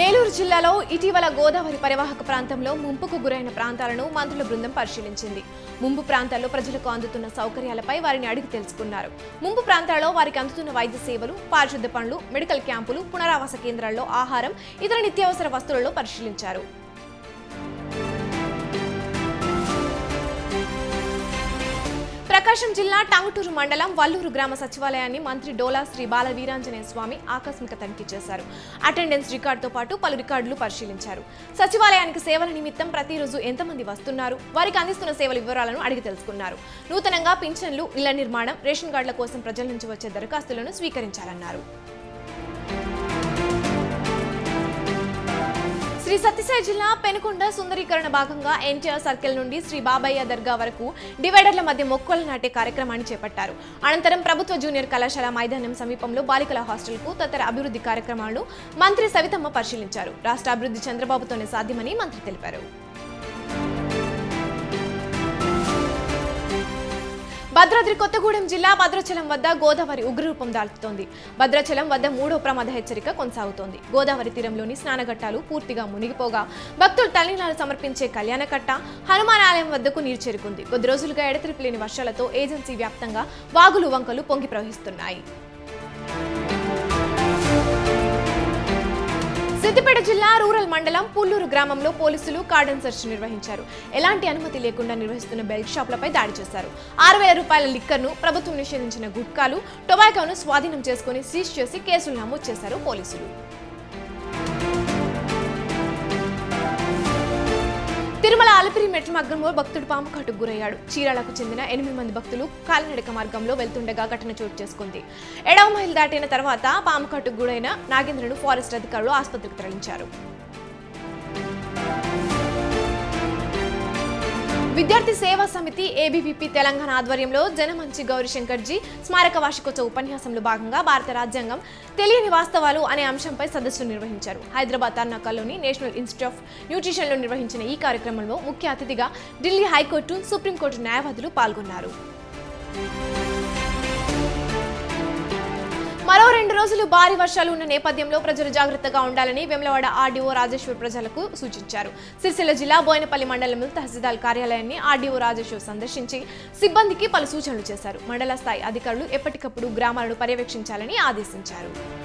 ఏలూరు జిల్లాలో ఇటీవల గోదావరి పరివాహక ప్రాంతంలో ముంపుకు గురైన ప్రాంతాలను మంత్రుల బృందం పరిశీలించింది ముంపు ప్రాంతాల్లో ప్రజలకు అందుతున్న సౌకర్యాలపై వారిని అడిగి తెలుసుకున్నారు ముంపు ప్రాంతాల్లో వారికి అందుతున్న వైద్య సేవలు పారిశుద్ధ పనులు మెడికల్ క్యాంపులు పునరావాస కేంద్రాల్లో ఆహారం ఇతర నిత్యావసర వస్తువులను పరిశీలించారు ప్రకాశం జిల్లా టంగుటూరు మండలం వల్లూరు గ్రామ సచివాలయాన్ని మంత్రి డోలా శ్రీ బాల వీరాంజనేయ స్వామి ఆకస్మిక తనిఖీ చేశారు అటెండెన్స్ రికార్డుతో పాటు పలు రికార్డులు పరిశీలించారు సచివాలయానికి సేవల నిమిత్తం ప్రతిరోజు ఎంతమంది వస్తున్నారు వారికి అందిస్తున్న సేవల వివరాలను అడిగి తెలుసుకున్నారు నూతనంగా పింఛన్లు ఇళ్ల నిర్మాణం రేషన్ కార్డుల కోసం ప్రజల నుంచి వచ్చే దరఖాస్తులను స్వీకరించాలన్నారు శ్రీ సత్యసాయి జిల్లా పెనుకొండ సుందరీకరణ భాగంగా ఎన్టీఆర్ సర్కిల్ నుండి శ్రీ బాబయ్య దర్గా వరకు డివైడర్ల మధ్య మొక్కలు నాటే కార్యక్రమాన్ని చేపట్టారు అనంతరం ప్రభుత్వ జూనియర్ కళాశాల మైదానం సమీపంలో బాలికల హాస్టల్కు తదితర అభివృద్ధి కార్యక్రమాలను మంత్రి సవితమ్మ పరిశీలించారు రాష్ట్ర అభివృద్ధి చంద్రబాబుతోనే సాధ్యమని మంత్రి తెలిపారు భద్రాద్రి కొత్తగూడెం జిల్లా భద్రాచలం వద్ద గోదావరి ఉగ్రరూపం దాల్చుతోంది భద్రాచలం వద్ద మూడో ప్రమాద హెచ్చరిక కొనసాగుతోంది గోదావరి తీరంలోని స్నానఘట్టాలు పూర్తిగా మునిగిపోగా భక్తులు తల్లినాలు సమర్పించే కళ్యాణకట్ట హనుమాన్ ఆలయం వద్దకు నీరు చేరుకుంది కొద్ది రోజులుగా ఎడతెరిపి లేని వర్షాలతో ఏజెన్సీ వ్యాప్తంగా వాగులు వంకలు పొంగి ప్రవహిస్తున్నాయి సిద్దిపేట జిల్లా రూరల్ మండలం పుల్లూరు గ్రామంలో పోలీసులు కార్డన్ సెర్చ్ నిర్వహించారు ఎలాంటి అనుమతి లేకుండా నిర్వహిస్తున్న బెల్ట్ షాపులపై దాడి చేశారు ఆరు వేల రూపాయల లిక్కర్ను ప్రభుత్వం నిషేధించిన గుట్కాలు టొబాకోను స్వాధీనం చేసుకుని సీజ్ చేసి కేసులు నమోదు చేశారు పోలీసులు తిరుమల అలిపిరి మెట్ల మార్గంలో భక్తుడు పాము కాటుకు గురయ్యాడు చీరాలకు చెందిన ఎనిమిది మంది భక్తులు కాలినడక మార్గంలో వెళ్తుండగా ఘటన చోటు చేసుకుంది ఎడవ మైలు దాటిన తర్వాత పాము కాటుకు గురైన నాగేంద్రను ఫారెస్ట్ అధికారులు ఆసుపత్రికి తరలించారు విద్యార్థి సేవా సమితి ఏబీవీపీ తెలంగాణ ఆధ్వర్యంలో జనమంచి గౌరీశంకర్జీ స్మారక వార్షికోత్సవ ఉపన్యాసంలో భాగంగా భారత రాజ్యాంగం తెలియని వాస్తవాలు అనే అంశంపై సదస్సు నిర్వహించారు హైదరాబాద్ తర్నాకల్లోని నేషనల్ ఇన్స్టిట్యూట్ ఆఫ్ న్యూట్రిషన్లో నిర్వహించిన ఈ కార్యక్రమంలో ముఖ్య అతిథిగా ఢిల్లీ హైకోర్టు సుప్రీంకోర్టు న్యాయవాదులు పాల్గొన్నారు మరో రెండు రోజులు భారీ వర్షాలు ఉన్న నేపథ్యంలో ప్రజలు జాగ్రత్తగా ఉండాలని వెమ్లవాడ ఆర్డీఓ రాజేశ్వర్ ప్రజలకు సూచించారు సిరిసిల్ల జిల్లా బోయినపల్లి మండలంలో తహసీల్దార్ కార్యాలయాన్ని ఆర్డీఓ రాజేశ్వర్ సందర్శించి సిబ్బందికి పలు సూచనలు చేశారు మండల స్థాయి అధికారులు ఎప్పటికప్పుడు గ్రామాలను పర్యవేక్షించాలని ఆదేశించారు